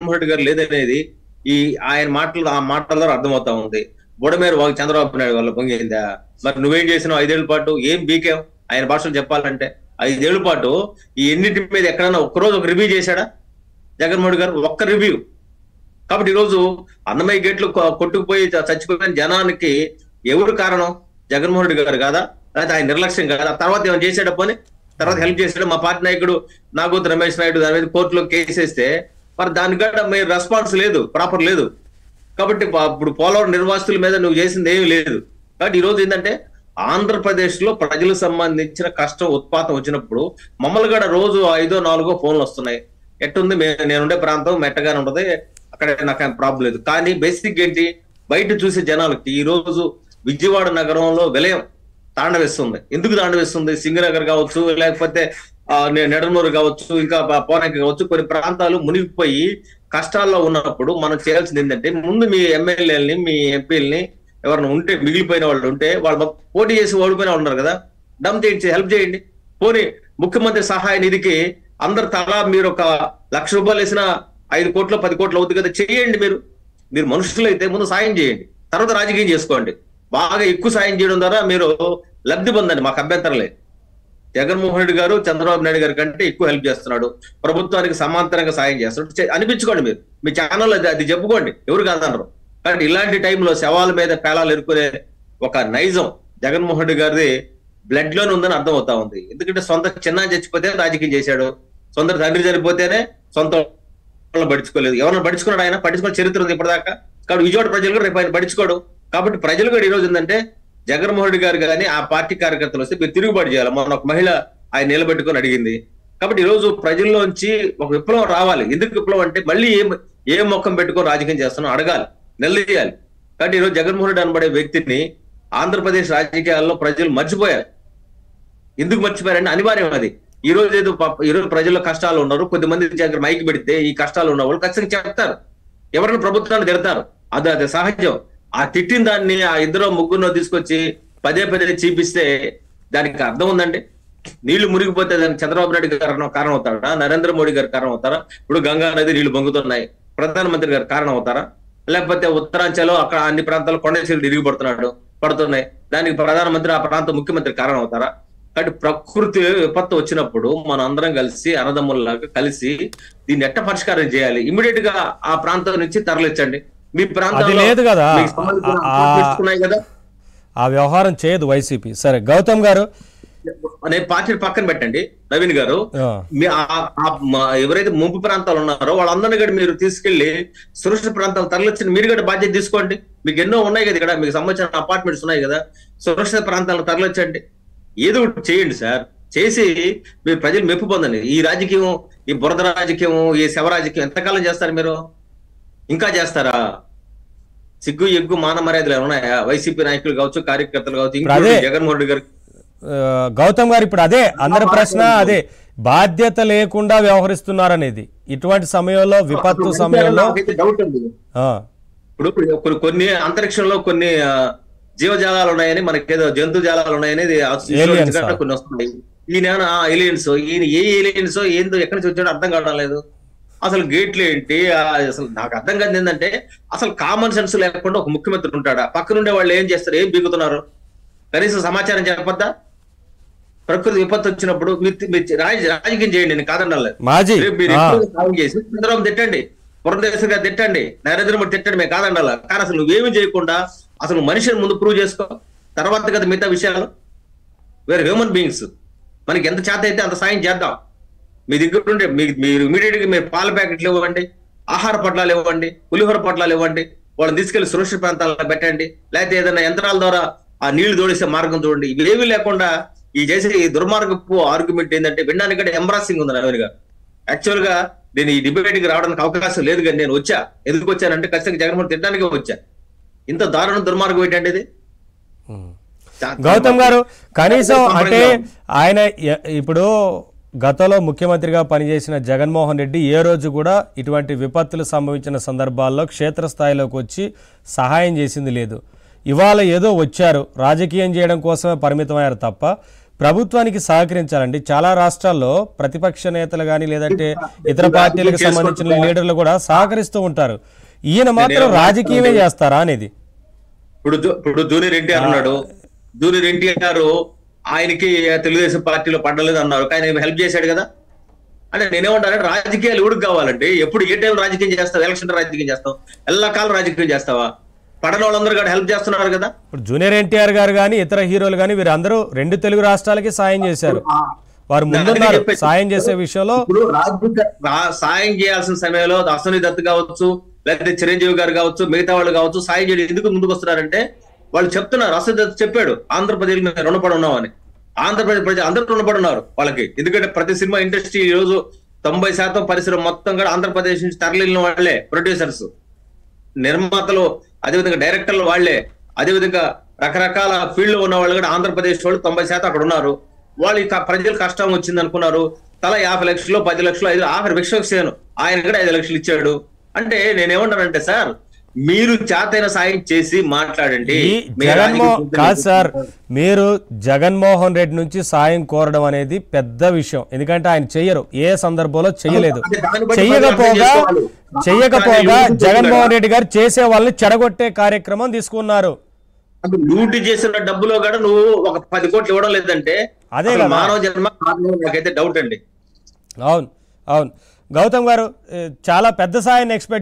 జగన్మోహన్ రెడ్డి గారు లేదనేది ఈ ఆయన మాటలు ఆ మాటల ద్వారా అర్థమవుతా ఉంది బుడమేరు వాళ్ళ చంద్రబాబు నాయుడు వల్ల పొంగిందా మరి నువ్వేం చేసినావు ఐదేళ్ల పాటు ఏం బీకేం ఆయన భాషలో చెప్పాలంటే ఐదేళ్ల పాటు ఈ ఎన్నింటి మీద ఎక్కడైనా ఒక్కరోజు ఒక రివ్యూ చేశాడా జగన్మోహన్ రెడ్డి గారు ఒక్క రివ్యూ కాబట్టి ఈరోజు అన్నమయ్య గేట్లు కొ- కొట్టుకుపోయి చ- చచ్చిపోయిన జనానికి ఎవరు కారణం జగన్మోహన్ రెడ్డి గారు కాదా లేకపోతే ఆయన నిర్లక్ష్యం కాదా తర్వాత ఏమైనా చేసాడా పోనీ తర్వాత హెల్ప్ చేసాడు మా పార్టీ నాయకుడు నాగోతు రమేష్ నాయుడు దాని మీద కోర్టులో కేసు వేస్తే మరి దానికి కూడా మీరు రెస్పాన్స్ లేదు ప్రాపర్ లేదు కాబట్టి ప- ఇప్పుడు పోలవరం నిర్వాసితుల మీద నువ్వు చేసింది ఏమీ లేదు కాబట్టి ఈ రోజు ఏంటంటే ఆంధ్రప్రదేశ్ లో ప్రజలకు సంబంధించిన కష్టం ఉత్పాతం వచ్చినప్పుడు మమ్మల్ని కూడా రోజు ఐదో నాలుగో ఫోన్లు వస్తున్నాయి ఎట్టుంది మే- నేనుండే ప్రాంతం మెట్టగానే ఉంటది అక్కడ నాకు ఏం ప్రాబ్లం లేదు కానీ బేసిక్ ఏంటి బయట చూసే జనాలకి ఈ రోజు విజయవాడ నగరంలో విలయం తాండవేస్తుంది ఎందుకు తాండవేస్తుంది సింగనగర్ కావచ్చు లేకపోతే ఆ, నే- నెడనూరు కావచ్చు ఇంకా ప- పోరంకి కావచ్చు కొన్ని ప్రాంతాలు మునిగిపోయి కష్టాల్లో ఉన్నప్పుడు మనం చేయాల్సింది ఏంటంటే ముందు మీ ఎమ్మెల్యేలని మీ ఎంపీలని ఎవరైనా ఉంటే మిగిలిపోయిన వాళ్ళు ఉంటే వాళ్ళు మొత్తం పోటీ చేసి ఓడిపోయిన వాళ్ళు ఉన్నారు కదా డమ్ చేయించి హెల్ప్ చేయండి పోనీ ముఖ్యమంత్రి సహాయ నిధికి అందరు తలా మీరు ఒక లక్ష రూపాయలు వేసిన ఐదు కోట్లు పది కోట్లు అవుతుంది కదా చేయండి మీరు మీరు మనుషులు అయితే ముందు సాయం చేయండి తర్వాత రాజకీయం చేసుకోండి బాగా ఎక్కువ సాయం చేయడం ద్వారా మీరు లబ్ధి పొందండి మాకు అభ్యంతరం లేదు జగన్మోహన్ రెడ్డి గారు చంద్రబాబు నాయుడు గారి కంటే ఎక్కువ హెల్ప్ చేస్తున్నాడు ప్రభుత్వానికి సమాంతరంగా సాయం చేస్తున్నాడు చే- అనిపించుకోండి మీరు మీ ఛానల్ అది అది చెప్పుకోండి ఎవరు కాదనరు కానీ ఇలాంటి టైంలో శవాల మీద పేలాలు ఎరుకునే ఒక నైజం జగన్మోహన్ రెడ్డి గారిది బ్లడ్ లోనే ఉందని అర్థం అవుతా ఉంది ఎందుకంటే సొంత చిన్న చచ్చిపోతే రాజకీయం చేశాడు సొంత తండ్రి చనిపోతేనే సొంత వాళ్ళని పడుచుకోలేదు ఎవరైనా పడుచుకున్నాడు ఆయన పడుచుకున్న చరిత్ర ఉంది ఇప్పటిదాకా కాబట్టి విజయవాడ ప్రజలు కూడా రేపు ఆయన పడుచుకోడు కాబట్టి ప్రజలు కూడా ఈ రోజు ఏంటంటే జగన్మోహన్ రెడ్డి గారు కానీ ఆ పార్టీ కార్యకర్తలు వస్తే మీరు తిరుగుబాటు చేయాలి మొన్న ఒక మహిళ ఆయన నిలబెట్టుకొని అడిగింది కాబట్టి ఈ రోజు ప్రజల్లోంచి ఒక విప్లవం రావాలి ఎందుకు విప్లవం అంటే మళ్ళీ ఏం ఏ మొక్కం పెట్టుకొని రాజకీయం చేస్తున్నాం అడగాలి నిలదీయాలి కాబట్టి ఈ రోజు జగన్మోహన్ రెడ్డి అనబడే వ్యక్తిని ఆంధ్రప్రదేశ్ రాజకీయాల్లో ప్రజలు మర్చిపోయారు ఎందుకు మర్చిపోయారంటే అనివార్యం అది ఈ రోజు ఏదో పాప- ఈ రోజు ప్రజల్లో కష్టాలు ఉన్నారు కొద్దిమంది దగ్గర మైక్ పెడితే ఈ కష్టాలు ఉన్న వాళ్ళు ఖచ్చితంగా చెప్తారు ఎవరైనా ప్రభుత్వాన్ని తిడతారు అది అది సహజం ఆ తిట్టిన దాన్ని ఆ ఇద్దరు ముగ్గురు తీసుకొచ్చి పదే పదే చూపిస్తే దానికి అర్థం ఉందండి నీళ్లు మునిగిపోతే దానికి చంద్రబాబు నాయుడు గారు కారణం- కారణం అవుతారా నరేంద్ర మోడీ గారు కారణం అవుతారా ఇప్పుడు గంగా నది నీళ్లు పొంగుతున్నాయి ప్రధానమంత్రి గారు కారణం అవుతారా లేకపోతే ఉత్తరాంచలో అక్కడ అన్ని ప్రాంతాల్లో కొండ చీలు తిరిగి పడుతున్నాడు పడుతున్నాయి దానికి ప్రధానమంత్రి ఆ ప్రాంత ముఖ్యమంత్రి కారణం అవుతారా కాబట్టి ప్రకృతి విపత్తు వచ్చినప్పుడు మనం అందరం కలిసి అన్నదమ్ముల్లాగా కలిసి దీన్ని ఎట్ట పరిష్కారం చేయాలి ఇమీడియట్ గా ఆ ప్రాంతం నుంచి తరలించండి మీ ప్రాంతంలో లేదు కదా. మీకు సంబంధించిన ఆ- apartments ఉన్నాయి కదా ఆ వ్యవహారం చేయదు వైసీపీ సరే గౌతమ్ గారు నేను పార్టీని పక్కన పెట్టండి నవీన్ గారు ఆ, మీ ఆ- ఆ మా- ఎవరైతే ముంపు ప్రాంతాలు ఉన్నారో వాళ్ళందరినీ కూడా మీరు తీసుకెళ్లి సురక్షిత ప్రాంతాలు తరలించిన మీరు కూడా బాధ్యత తీసుకోండి మీకు ఎన్నో ఉన్నాయి కదా ఇక్కడ మీకు సంబంధించిన అపార్ట్మెంట్స్ ఉన్నాయి కదా సురక్షిత ప్రాంతాలను తరలించండి ఏదో ఒకటి చేయండి సార్ చేసి మీరు ప్రజలు మెప్పు పొందండి ఈ రాజకీయం ఈ బురద రాజకీయం ఈ శవ రాజకీయం ఎంతకాలం చేస్తారు మీరు ఇంకా చేస్తారా సిగ్గు ఎగ్గు మాన మర్యాదలు ఏమైనా ఉన్నాయా వైసీపీ నాయకులు కావచ్చు కార్యకర్తలు కావచ్చు ఇప్పుడు అదే. ఇంకోటి జగన్మోహన్ రెడ్డి గారు ఆ, గౌతమ్ గారు ఇప్పుడు అదే అందరి ప్రశ్న అదే బాధ్యత లేకుండా వ్యవహరిస్తున్నారనేది ఇటువంటి సమయంలో విపత్తు సమయంలో నాకైతే డౌట్ ఉంది ఆ, ఇప్పుడు కొన్ని కొన్ని అంతరిక్షంలో కొన్ని ఆ, జీవజాలాలు ఉన్నాయని మనకి ఏదో జంతు జాలాలు ఉన్నాయని ఇది ఆ Aliens నుంచి కూడా ఆ? కొన్ని వస్తున్నాయి ఈయన ఏలియన్స్ ఈయన ఏ ఏలియన్స్ ఏందో ఎక్కడి నుంచి వచ్చాడో అర్థం కావడం లేదు అసలు గేట్లు ఏంటి ఆ, అసలు నాకు అర్థం కాదు ఏంటంటే అసలు కామన్ సెన్స్ లేకుండా ఒక ముఖ్యమంత్రి ఉంటాడా పక్కనుండే వాళ్ళు ఏం చేస్తారు ఏం బీగుతున్నారు కనీసం సమాచారం చెప్పొద్దా ప్రకృతి విపత్తు వచ్చినప్పుడు మీరు మీరు రాజ- రాజకీయం చేయండి నేను కాదనలేదు మాజీ రేపు మీరు ఆ, ఎక్కువగా సాయం చేసి చంద్రబాబు తిట్టండి పురంధేశ్వరి గారు తిట్టండి నరేంద్ర మోడీ తిట్టండి మేము కాదండాల కానీ అసలు నువ్వేమి చేయకుండా అసలు మనిషిని ముందు ప్రూవ్ చేసుకో తర్వాత కదా మిగతా విషయాలు వేరే హ్యూమన్ బీయింగ్స్ మనకి ఎంత చేత అయితే అంత సాయం చేద్దాం మీ దగ్గర ఉండే మీ- మీరు ఇమీడియట్ గా మీరు పాల ప్యాకెట్లు ఇవ్వండి ఆహార పొట్లాలు ఇవ్వండి పులిహోర పొట్లాలు ఇవ్వండి వాళ్ళని తీసుకెళ్లి సురక్షిత ప్రాంతాల్లో పెట్టండి లేకపోతే ఏదైనా యంత్రాల ద్వారా ఆ నీళ్లు తోడిసే మార్గం చూడండి ఇవేవి లేకుండా ఈ చేసే ఈ దుర్మార్గపు ఆర్గ్యుమెంట్ ఏంటంటే వినడానికి కూడా ఎంబ్రాసింగ్ ఉంది నవీన్ గారు యాక్చువల్ గా నేను ఈ డిబేట్ కి రావడానికి అవకాశం లేదు కానీ నేను వచ్చా ఎందుకు వచ్చానంటే ఖచ్చితంగా జగన్మోహన్ తిట్టడానికి వచ్చా ఇంత దారుణ దుర్మార్గం ఏంటంటే ఉమ్. గౌతమ్ గారు కనీసం అంటే ఆయన ఎ- ఇప్పుడు గతంలో ముఖ్యమంత్రిగా పనిచేసిన జగన్మోహన్ రెడ్డి ఏ రోజు కూడా ఇటువంటి విపత్తులు సంభవించిన సందర్భాల్లో క్షేత్రస్థాయిలోకి వచ్చి సహాయం చేసింది లేదు ఇవాళ ఏదో వచ్చారు రాజకీయం చేయడం కోసమే పరిమితమయ్యారు తప్ప ప్రభుత్వానికి సహకరించాలండి చాలా రాష్ట్రాల్లో ప్రతిపక్ష నేతలు కానీ లేదంటే ఇతర పార్టీలకు సంబంధించిన లీడర్లు కూడా సహకరిస్తూ ఉంటారు ఈయన మాత్రం రాజకీయమే చేస్తారా అనేది ఇప్పుడు జూ- ఇప్పుడు జూనియర్ ఎన్టీఆర్ ఉన్నాడు జూనియర్ ఎన్టీఆర్ ఆయనకి తెలుగుదేశం పార్టీలో పడలేదు అన్నారు కానీ ఆయన హెల్ప్ చేశాడు కదా అంటే నేనేమంటానంటే రాజకీయాలు ఎవరికి కావాలండి ఎప్పుడు ఏ టైం రాజకీయం చేస్తావు ఎలక్షన్ రాజకీయం చేస్తావు ఎల్లకాలం రాజకీయం చేస్తావా పడని వాళ్ళందరూ కూడా హెల్ప్ చేస్తున్నారు కదా ఇప్పుడు జూనియర్ ఎన్టీఆర్ గారు కానీ ఇతర హీరోలు కానీ వీరందరూ రెండు తెలుగు రాష్ట్రాలకి సాయం చేశారు వారు ముందున్నారు చెప్పేది. సాయం చేసే విషయంలో ఇప్పుడు రాజకీయ రా- సాయం చేయాల్సిన సమయంలో అశ్వని దత్ కావచ్చు లేకపోతే చిరంజీవి గారు కావచ్చు మిగతా వాళ్ళు కావచ్చు సాయం చేయడం ఎందుకు ముందుకు వస్తున్నారంటే వాళ్ళు చెప్తున్నారు అశ్వని దత్ చెప్పాడు ఆంధ్రప్రదేశ్ మేము రుణపడి ఉన్నామని ఆంధ్రప్రదేశ్ ప్రజలు అందరూ రుణపడి ఉన్నారు వాళ్ళకి ఎందుకంటే ప్రతి సినిమా ఇండస్ట్రీ ఈ రోజు తొంభై శాతం పరిశ్రమ మొత్తం కూడా ఆంధ్రప్రదేశ్ నుంచి తరలిన వాళ్ళే ప్రొడ్యూసర్స్ నిర్మాతలు అదేవిధంగా డైరెక్టర్లు వాళ్ళే అదేవిధంగా రకరకాల ఫీల్డ్ లో ఉన్న వాళ్ళు కూడా ఆంధ్రప్రదేశ్ వాళ్ళు తొంభై శాతం అక్కడ ఉన్నారు వాళ్ళు ఇక ప్రజలు కష్టం వచ్చింది అనుకున్నారు తల యాభై లక్షలు పది లక్షలు ఐదు ఆఖరి విశ్వక్సేను ఆయన కూడా ఐదు లక్షలు ఇచ్చాడు అంటే నేనేమంటానంటే సార్ మీరు చేతైన సాయం చేసి మాట్లాడండి ఈ మీ జగన్మోహన్ రాజకీయ కాదు సార్ మీరు జగన్మోహన్ రెడ్డి నుంచి సాయం కోరడం అనేది పెద్ద విషయం ఎందుకంటే ఆయన చెయ్యరు ఏ సందర్భంలో చెయ్యలేదు అంటే దాన్ని బట్టి చెయ్యకపోగా ప్రజలు అర్థం చేసుకోవాలి. చెయ్యకపోగా కానీ జగన్మోహన్ రెడ్డి గారు చేసే వాళ్ళని చెడగొట్టే కార్యక్రమం తీసుకున్నారు అంటే లూటి చేసిన డబ్బులో కూడా నువ్వు ఒక పది కోట్లు ఇవ్వడం లేదంటే అదే అసలు కదా. మానవ జన్మ కారణం నాకైతే డౌట్ అండి అవును అవును గౌతమ్ గారు ఏ, చాలా పెద్ద సాయాన్ని ఎక్స్పెక్ట్